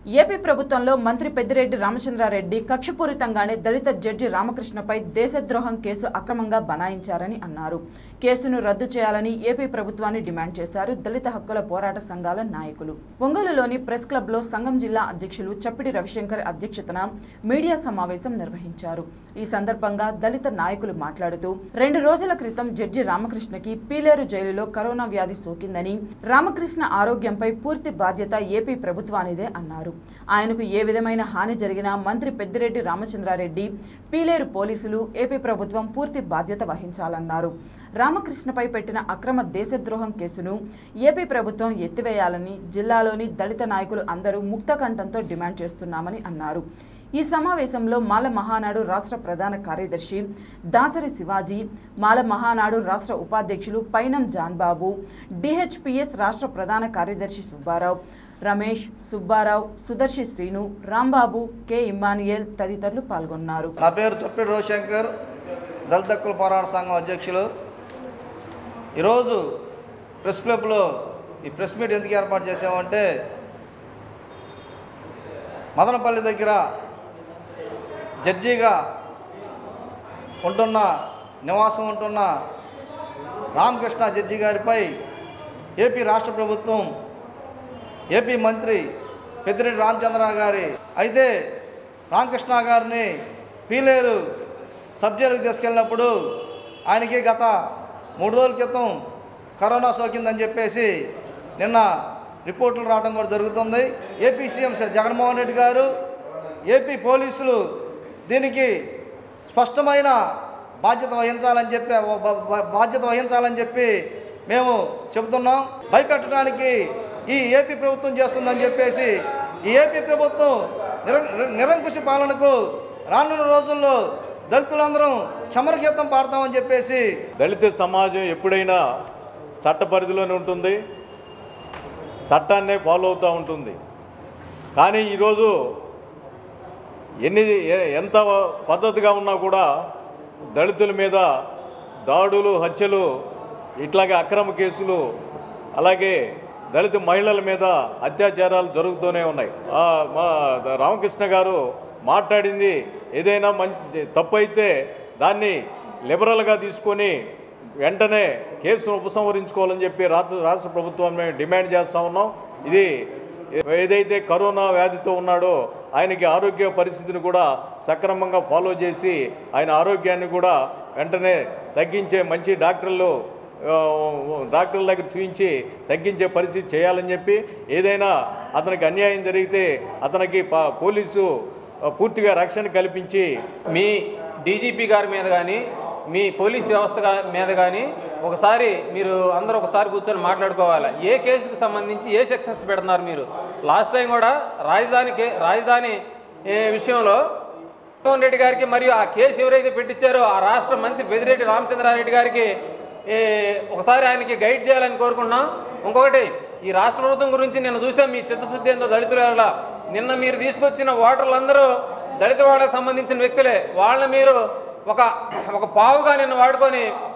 AP ప్రభుత్వంలో మంత్రి పెద్దిరెడ్డి రామచంద్రారెడ్డి కక్షపూరితంగానే దళిత జడ్జి రామకృష్ణపై దేశద్రోహం కేసు అక్రమంగా బనాయించారని అన్నారు కేసును రద్దు చేయాలని ఏపీ ప్రభుత్వాన్ని డిమాండ్ చేశారు దళిత హక్కుల పోరాట సంఘాల నాయకులు ఒంగోలులోని ప్రెస్ క్లబ్లో సంఘం జిల్లా అధ్యక్షులు చప్పిడి రవిశంకర్ అధ్యక్షతన మీడియా సమావేశం నిర్వహించారు ఈ సందర్భంగా దళిత నాయకులు మాట్లాడుతూ రెండు రోజుల క్రితం జడ్జి రామకృష్ణకి పీలేరు జైలులో కరోనా వ్యాధి సోకిందని రామకృష్ణ ఆరోగ్యంపై పూర్తి బాధ్యత ఏపీ ప్రభుత్వానిదే అన్నారు ఆయనకు ఏ విధమైన హాని జరిగినా మంత్రి పెద్దిరెడ్డి రామచంద్రారెడ్డి పీలేరు పోలీసులు ఏపీ ప్రభుత్వం పూర్తి బాధ్యత వహించాలన్నారు రామకృష్ణపై పెట్టిన అక్రమ దేశద్రోహం కేసును ఏపీ ప్రభుత్వం ఎత్తివేయాలని జిల్లాలోని దళిత నాయకులు అందరూ ముక్తకంఠంతో డిమాండ్ చేస్తున్నామని అన్నారు ఈ సమావేశంలో మాల మహానాడు రాష్ట్ర ప్రధాన కార్యదర్శి దాసరి శివాజీ మాల మహానాడు రాష్ట్ర ఉపాధ్యక్షులు పైనం జాన్బాబు డిహెచ్పిఎస్ రాష్ట్ర ప్రధాన కార్యదర్శి సుబ్బారావు రమేష్ సుబ్బారావు సుదర్శి శ్రీను రాంబాబు కె ఇమ్మానియల్ తదితరులు పాల్గొన్నారు నా పేరు చప్పిడి రవిశంకర్ దళిత హక్కుల పోరాట సంఘం అధ్యక్షులు ఈరోజు ప్రెస్ క్లబ్లో ఈ ప్రెస్ మీట్ ఎందుకు ఏర్పాటు చేసామంటే మదనపల్లి దగ్గర జడ్జిగా ఉంటున్న నివాసం ఉంటున్న రామకృష్ణ జడ్జి గారిపై ఏపీ రాష్ట్ర ప్రభుత్వం ఏపీ మంత్రి పెద్దిరెడ్డి రామచంద్ర గారి అయితే రామకృష్ణ గారిని పీలేరు సబ్ జైలుకి తీసుకెళ్ళినప్పుడు ఆయనకి గత మూడు రోజుల క్రితం కరోనా సోకిందని చెప్పేసి నిన్న రిపోర్టులు రావడం కూడా జరుగుతుంది AP CM sir Jaganmohan Reddy గారు ఏపీ పోలీసులు దీనికి స్పష్టమైన బాధ్యత వహించాలని చెప్పి బ- బ- బాధ్యత వహించాలని చెప్పి మేము చెబుతున్నాం భయపెట్టడానికి ఈ ఏపీ ప్రభుత్వం చేస్తుందని చెప్పేసి ఈ ఏపీ ప్రభుత్వం నిరం నిరంకుశ పాలనకు రానున్న రోజుల్లో దళితులందరం చమరగీతం పాడతామని చెప్పేసి దళిత సమాజం ఎప్పుడైనా చట్ట పరిధిలోనే ఉంటుంది చట్టాన్నే ఫాలో అవుతూ ఉంటుంది కానీ ఈరోజు ఎన్ని ఎ- ఎంత పద్ధతిగా ఉన్నా కూడా దళితుల మీద దాడులు హత్యలు ఇట్లాగే అక్రమ కేసులు అలాగే దళిత మహిళల మీద అత్యాచారాలు జరుగుతూనే ఉన్నాయి ఆ, మా రామకృష్ణ గారు మాట్లాడింది ఏదైనా మంచి తప్పు అయితే దాన్ని లిబరల్గా తీసుకొని వెంటనే కేసును ఉపసంహరించుకోవాలని చెప్పి రాష్ట్ర రాష్ట్ర ప్రభుత్వం మేము డిమాండ్ చేస్తూ ఉన్నాం ఇది ఏదైతే కరోనా వ్యాధితో ఉన్నాడో ఆయనకి ఆరోగ్య పరిస్థితిని కూడా సక్రమంగా ఫాలో చేసి ఆయన ఆరోగ్యాన్ని కూడా వెంటనే తగ్గించే మంచి డాక్టర్లు ఆ, డాక్టర్ల దగ్గర చూపించి తగ్గించే పరిస్థితి చేయాలని చెప్పి ఏదైనా అతనికి అన్యాయం జరిగితే అతనికి ప- పోలీసు ఆ, పూర్తిగా రక్షణ కల్పించి మీ డీజీపీ గారి మీద కానీ మీ పోలీస్ వ్యవస్థ గా- మీద కానీ ఒకసారి మీరు అందరూ ఒకసారి కూర్చొని మాట్లాడుకోవాలి ఏ కేసుకు సంబంధించి ఏ సెక్షన్స్ పెడుతున్నారు మీరు లాస్ట్ టైం కూడా రాజధాని కే రాజధాని ఏ విషయంలో జగన్మోహన్ రెడ్డి గారికి మరియు ఆ కేసు ఎవరైతే పెట్టించారో ఆ రాష్ట్ర మంత్రి పెదిరెడ్డి రామచంద్రారెడ్డి గారికి ఏ, ఒకసారి ఆయనకి గైడ్ చేయాలని కోరుకున్నాం ఇంకొకటి ఈ రాష్ట్ర ప్రభుత్వం గురించి నేను చూసాం మీ చిత్తశుద్ధి ఏందో దళితుల నిన్న మీరు తీసుకొచ్చిన ఓటర్లందరూ దళిత వాళ్ళకి సంబంధించిన వ్యక్తులే వాళ్ళని మీరు ఒక ఒక పావుగా నిన్ను వాడుకొని